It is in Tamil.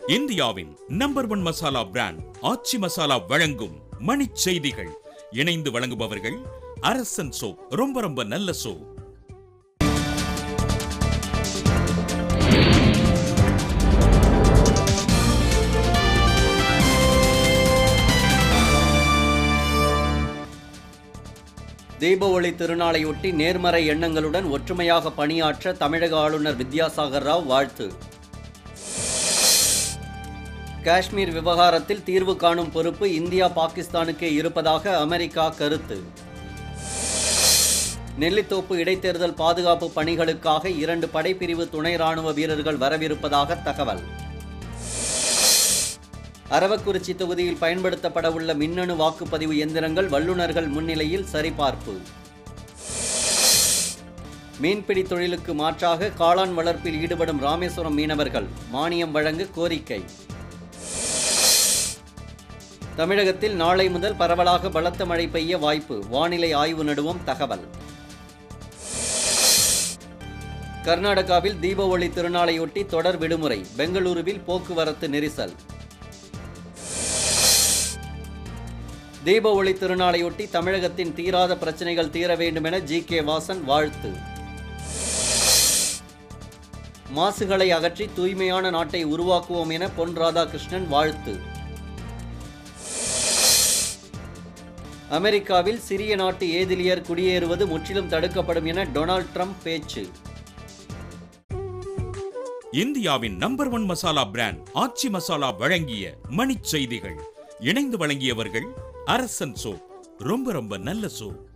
இந்தியாவின் number one masala brand Aachi masala வழங்கும் மணிச் செய்திகள் இணைந்து வழங்குபவர்கள் அரசன் சோ ரொம்ப ரொம்ப நல்ல சோ தீப ஒளி திருநாளையொட்டி நேர்மறை எண்ணங்களுடன் ஒற்றுமையாக பணியாற்ற தமிழக ஆளுநர் வித்யாசாகர் ராவ் வாழ்த்து காஷ்மீர் விவகாரத்தில் தீர்வு காணும் பொறுப்பு இந்தியா பாகிஸ்தானுக்கே இருப்பதாக அமெரிக்கா கருத்து நெல்லித்தோப்பு இடைத்தேர்தல் பாதுகாப்பு பணிகளுக்காக இரண்டு படைப்பிரிவு துணை ராணுவ வீரர்கள் வரவிருப்பதாக தகவல் அரவக்குறிச்சி தொகுதியில் பயன்படுத்தப்பட உள்ள மின்னணு வாக்குப்பதிவு எந்திரங்கள் வல்லுநர்கள் முன்னிலையில் சரிபார்ப்பு மீன்பிடி தொழிலுக்கு மாற்றாக காளான் வளர்ப்பில் ஈடுபடும் ராமேஸ்வரம் மீனவர்கள் மானியம் வழங்க கோரிக்கை தமிழகத்தில் நாளை முதல் பரவலாக பலத்த மழை பெய்ய வாய்ப்பு வானிலை ஆய்வு நடுவம் தகவல் கர்நாடகாவில் தீப ஒளி திருநாளையொட்டி தொடர் விடுமுறை பெங்களூருவில் போக்குவரத்து நெரிசல் தீப ஒளி திருநாளையொட்டி தமிழகத்தின் தீராத பிரச்சனைகள் தீர வேண்டும் என ஜி கே வாசன் வாழ்த்து மாசுகளை அகற்றி தூய்மையான நாட்டை உருவாக்குவோம் என பொன் ராதாகிருஷ்ணன் வாழ்த்து அமெரிக்காவில் சிறிய நாட்டு ஏதிலியர் குடியேறுவது முற்றிலும் தடுக்கப்படும் என டொனால்ட் ட்ரம்ப் பேச்சு இந்தியாவின் number one masala brand Aachi masala வழங்கிய மணிச் செய்திகள் இணைந்து வழங்கியவர்கள் அரசன் சோ ரொம்ப ரொம்ப நல்ல சோ